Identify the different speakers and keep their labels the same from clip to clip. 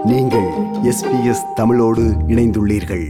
Speaker 1: நீங்கள் எஸ்பிஎஸ் தமிழோடு இணைந்துள்ளீர்கள்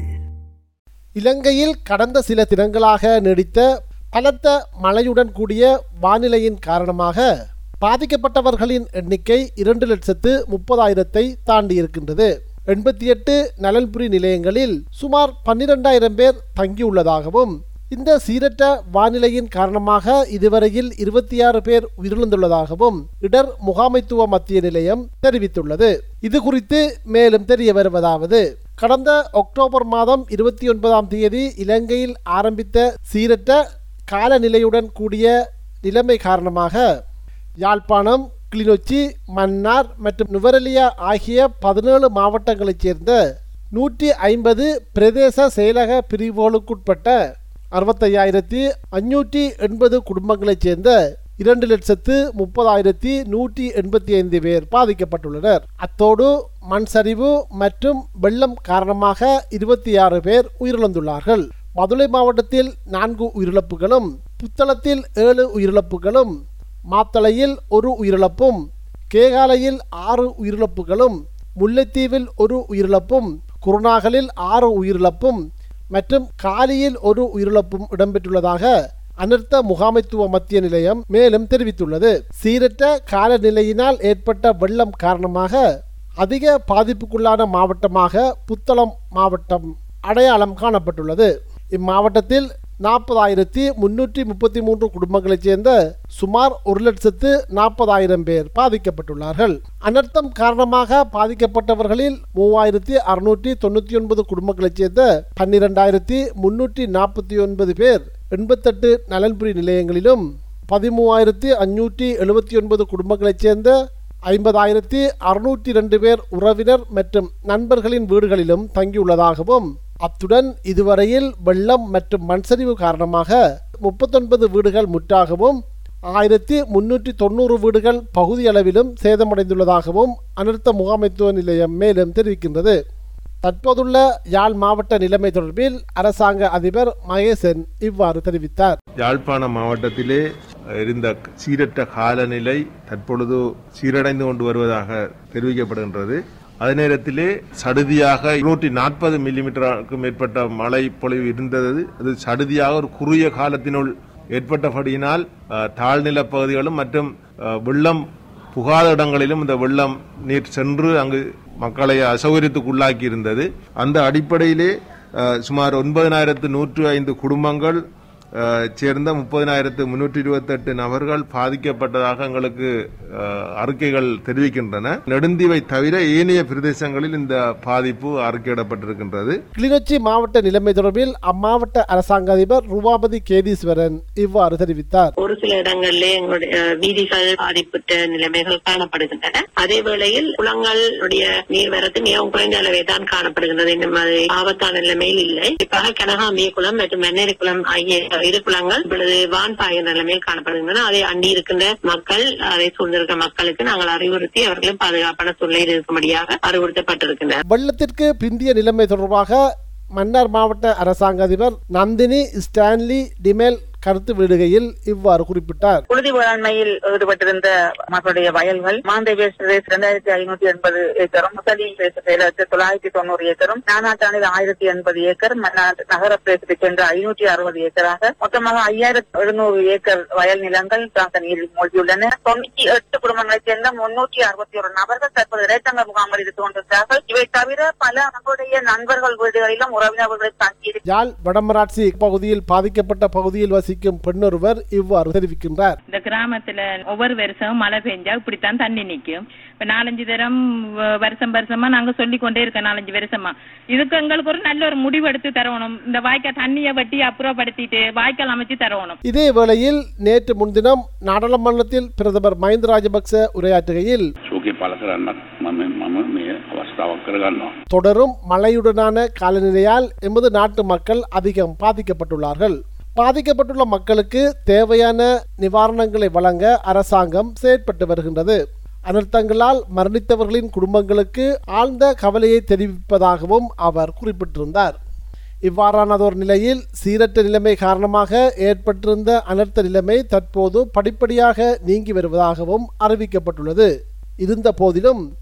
Speaker 2: இலங்கையில் கடந்த சில தினங்களாக நீடித்த பலத்த மழையுடன் கூடிய வானிலையின் காரணமாக பாதிக்கப்பட்டவர்களின் எண்ணிக்கை இரண்டு லட்சத்து முப்பதாயிரத்தை தாண்டி இருக்கின்றது எண்பத்தி எட்டு நலன்புரி நிலையங்களில் சுமார் பன்னிரெண்டாயிரம் பேர் தங்கியுள்ளதாகவும் இந்த சீரற்ற வானிலையின் காரணமாக இதுவரையில் இருபத்தி ஆறு பேர் உயிரிழந்துள்ளதாகவும் இடர் முகாமைத்துவ மத்திய நிலையம் தெரிவித்துள்ளது இது குறித்து மேலும் தெரிய வருவதாவது கடந்த அக்டோபர் மாதம் இருபத்தி ஒன்பதாம் தேதி இலங்கையில் ஆரம்பித்த சீரற்ற காலநிலையுடன் கூடிய நிலைமை காரணமாக யாழ்ப்பாணம் கிளிநொச்சி மன்னார் மற்றும் நுவரெலியா ஆகிய பதினேழு மாவட்டங்களைச் சேர்ந்த நூற்றி ஐம்பது பிரதேச செயலக பிரிவுகளுக்குட்பட்ட அறுபத்தையாயிரத்தி அஞ்சூற்றி எண்பது குடும்பங்களைச் சேர்ந்த இரண்டு லட்சத்து முப்பதாயிரத்தி நூற்றி எண்பத்தி ஐந்து பேர் பாதிக்கப்பட்டுள்ளனர் அத்தோடு மண் சரிவு மற்றும் வெள்ளம் காரணமாக இருபத்தி ஆறு பேர் உயிரிழந்துள்ளார்கள் மதுரை மாவட்டத்தில் நான்கு உயிரிழப்புகளும் புத்தளத்தில் ஏழு உயிரிழப்புகளும் மாத்தளையில் ஒரு உயிரிழப்பும் கேகாலையில் ஆறு உயிரிழப்புகளும் முல்லைத்தீவில் ஒரு உயிரிழப்பும் குருநாகலில் ஆறு உயிரிழப்பும் மற்றும் காலியில் ஒரு உயிரிழப்பும் இடம்பெற்றுள்ளதாக அனர்த்த முகாமைத்துவ மத்திய நிலையம் மேலும் தெரிவித்துள்ளது சீரற்ற காலநிலையினால் ஏற்பட்ட வெள்ளம் காரணமாக அதிக பாதிப்புக்குள்ளான மாவட்டமாக புத்தளம் மாவட்டம் அடையாளம் காணப்பட்டுள்ளது இம்மாவட்டத்தில் நாற்பதாயிரத்தி முன்னூற்றி முப்பத்தி மூன்று குடும்பங்களைச் சேர்ந்த சுமார் ஒரு லட்சத்து நாற்பதாயிரம் பேர் பாதிக்கப்பட்டுள்ளார்கள் அனர்த்தம் காரணமாக பாதிக்கப்பட்டவர்களில் மூவாயிரத்தி அறுநூற்றி தொண்ணூற்றி ஒன்பது குடும்பங்களைச் சேர்ந்த பன்னிரெண்டாயிரத்தி முன்னூற்றி நாற்பத்தி ஒன்பது பேர் எண்பத்தெட்டு நலன்புரி நிலையங்களிலும் பதிமூவாயிரத்தி அஞ்சூற்றி எழுபத்தி ஒன்பது குடும்பங்களைச் சேர்ந்த ஐம்பதாயிரத்தி அறுநூற்றி ரெண்டு பேர் உறவினர் மற்றும் நண்பர்களின் வீடுகளிலும் தங்கியுள்ளதாகவும் அத்துடன் இதுவரையில் வெள்ளம் மற்றும் மண்சரிவு காரணமாக முப்பத்தொன்பது வீடுகள் முற்றாகவும் ஆயிரத்தி முன்னூற்றி தொண்ணூறு வீடுகள் பகுதியளவிலும் சேதமடைந்துள்ளதாகவும் அனர்த்த முகாமைத்துவ நிலையம் மேலும் தெரிவிக்கின்றது தற்போதுள்ள யாழ் மாவட்ட நிலைமை தொடர்பில் அரசாங்க அதிபர் மகேசன் இவ்வாறு தெரிவித்தார்
Speaker 3: யாழ்ப்பாண மாவட்டத்திலே இருந்த சீரற்ற காலநிலை தற்பொழுது சீரடைந்து கொண்டு வருவதாக தெரிவிக்கப்படுகின்றது அதே நேரத்திலே சடுதியாக இருநூற்றி நாற்பது மில்லிமீட்டருக்கு மேற்பட்ட மழை பொழிவு இருந்தது அது சடுதியாக ஒரு குறுகிய காலத்தினுள் ஏற்பட்டபடியினால் அஹ், தாழ்நில பகுதிகளும் மற்றும் அஹ், வெள்ளம் புகாத இடங்களிலும் இந்த வெள்ளம் நீர் சென்று அங்கு மக்களை அசௌகரியத்துக்குள்ளாக்கி இருந்தது அந்த அடிப்படையிலே அஹ், சுமார் ஒன்பதினாயிரத்து நூற்று ஐந்து குடும்பங்கள் அஹ், சேர்ந்த முப்பதினாயிரத்து முன்னூற்றி இருபத்தெட்டு நபர்கள் பாதிக்கப்பட்டதாக எங்களுக்கு அஹ், அறிக்கைகள் தெரிவிக்கின்றன நெடுந்தீவை தவிர ஏனைய பிரதேசங்களில் இந்த பாதிப்பு அறிக்கையிடப்பட்டிருக்கின்றது
Speaker 2: கிளிநொச்சி மாவட்ட நிலைமை தொடர்பில் அம்மாவட்ட அரசாங்க அதிபர் ரூபாபதி கேதீஸ்வரன் இவ்வாறு தெரிவித்தார்
Speaker 4: ஒரு சில இடங்களிலே எங்களுடைய அஹ், வீதிகள் பாதிப்புற்ற நிலைமைகள் காணப்படுகின்றன அதே வேளையில் குளங்களுடைய நீர்வரத்து மிகவும் குறைந்த அளவே தான் காணப்படுகின்றது இன்னும் அது ஆபத்தான நிலைமையில் இல்லை குறிப்பாக கனகாம்பிய குளம் மற்றும் வெண்ணேரி குளம் ஆகிய இரு குளங்கள் இப்பொழுது வான் பாய்கிற நிலைமையில் காணப்படுகின்றன அதை அண்டி இருக்கின்ற மக்கள் அதை சூழ்ந்திருக்கிற மக்களுக்கு நாங்கள் அறிவுறுத்தி அவர்களும் பாதுகாப்பான சூழ்நிலையில் இருக்கும்படியாக அறிவுறுத்தப்பட்டிருக்கின்றனர்
Speaker 2: வெள்ளத்திற்கு பிந்திய நிலைமை தொடர்பாக மன்னார் மாவட்ட அரசாங்க அதிபர் நந்தினி ஸ்டான்லி டிமேல் கருத்து விடுகையில் இவ்வாறு குறிப்பிட்டார்
Speaker 5: புழுதி வேளாண்மையில் ஈடுபட்டிருந்த மக்களுடைய வயல்கள் மாந்தை பிரதேச இரண்டாயிரத்தி ஐநூத்தி எண்பது ஏக்கரும் முசலி பிரதேசத்தில் தொள்ளாயிரத்தி தொண்ணூறு ஏக்கரும் நானாட்டானில் ஆயிரத்தி எண்பது ஏக்கர் மன்னார் நகர பிரதேசத்தை சென்ற ஐநூற்றி அறுபது ஏக்கராக மொத்தமாக ஐயாயிரத்தி எழுநூறு ஏக்கர் வயல் நிலங்கள் தாக்க நீரில் மூழ்கியுள்ளன தொண்ணூற்றி எட்டு குடும்பங்களைச் சேர்ந்த முன்னூற்றி அறுபத்தி ஒரு நபர்கள் தற்போது இடைத்தங்க முகாமில் இருந்து கொண்டிருக்கிறார்கள் இவை தவிர பல மக்களுடைய நண்பர்கள் வீடுகளிலும் உறவினர்களில் தங்கியிருக்கிறார்கள்
Speaker 2: யாழ் வடமராட்சி பகுதியில் பாதிக்கப்பட்ட பகுதியில் வசிக்கும் பெண்ணொருவர் இவ்வாறு தெரிவிக்கின்றார்
Speaker 6: இந்த கிராமத்துல ஒவ்வொரு வருஷமும் மழை பெஞ்சா இப்படித்தான் தண்ணி நிக்கும் இப்ப நாலஞ்சு தரம் வ- வருஷம் வருஷமா நாங்க சொல்லி கொண்டே இருக்கோம் நாலஞ்சு வருஷமா இதுக்கு எங்களுக்கு ஒரு நல்ல ஒரு முடிவு எடுத்து தரணும் இந்த வாய்க்கால் தண்ணியை வெட்டி அப்புறப்படுத்திட்டு வாய்க்கால் அமைச்சு தரணும்
Speaker 2: இதே வேளையில் நேற்று முன்தினம் நாடாளுமன்றத்தில் பிரதமர் மஹிந்த ராஜபக்ச உரையாற்றுகையில்
Speaker 7: ශෝකය පල කරන්නත් මම මම මේ අවස්ථාවක් කරගන්නවා.
Speaker 2: தொடரும் மழையுடனான காலநிலையால் எமது நாட்டு மக்கள் அதிகம் பாதிக்கப்பட்டுள்ளார்கள் பாதிக்கப்பட்டுள்ள மக்களுக்கு தேவையான நிவாரணங்களை வழங்க அரசாங்கம் செயற்பட்டு வருகின்றது அனர்த்தங்களால் மரணித்தவர்களின் குடும்பங்களுக்கு ஆழ்ந்த கவலையை தெரிவிப்பதாகவும் அவர் குறிப்பிட்டிருந்தார் இவ்வாறானதோர் நிலையில் சீரற்ற நிலைமை காரணமாக ஏற்பட்டிருந்த அனர்த்த நிலைமை தற்போது படிப்படியாக நீங்கி வருவதாகவும் அறிவிக்கப்பட்டுள்ளது இருந்த போதிலும்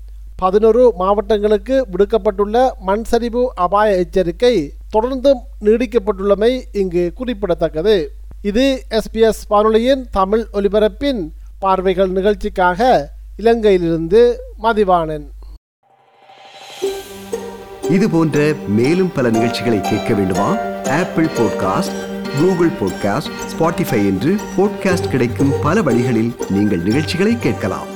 Speaker 2: பதினொரு மாவட்டங்களுக்கு விடுக்கப்பட்டுள்ள மண் சரிவு அபாய எச்சரிக்கை தொடர்ந்தும் நீடிக்கப்பட்டுள்ளமை இங்கு குறிப்பிடத்தக்கது இது எஸ்பிஎஸ் வானொலியின் தமிழ் ஒலிபரப்பின் பார்வைகள் நிகழ்ச்சிக்காக இலங்கையிலிருந்து மதிவாணன்
Speaker 1: இது போன்ற மேலும் பல நிகழ்ச்சிகளை கேட்க வேண்டுமா Apple podcast Google podcast Spotify என்று பாட்காஸ்ட் கிடைக்கும் பல வழிகளில் நீங்கள் நிகழ்ச்சிகளை கேட்கலாம்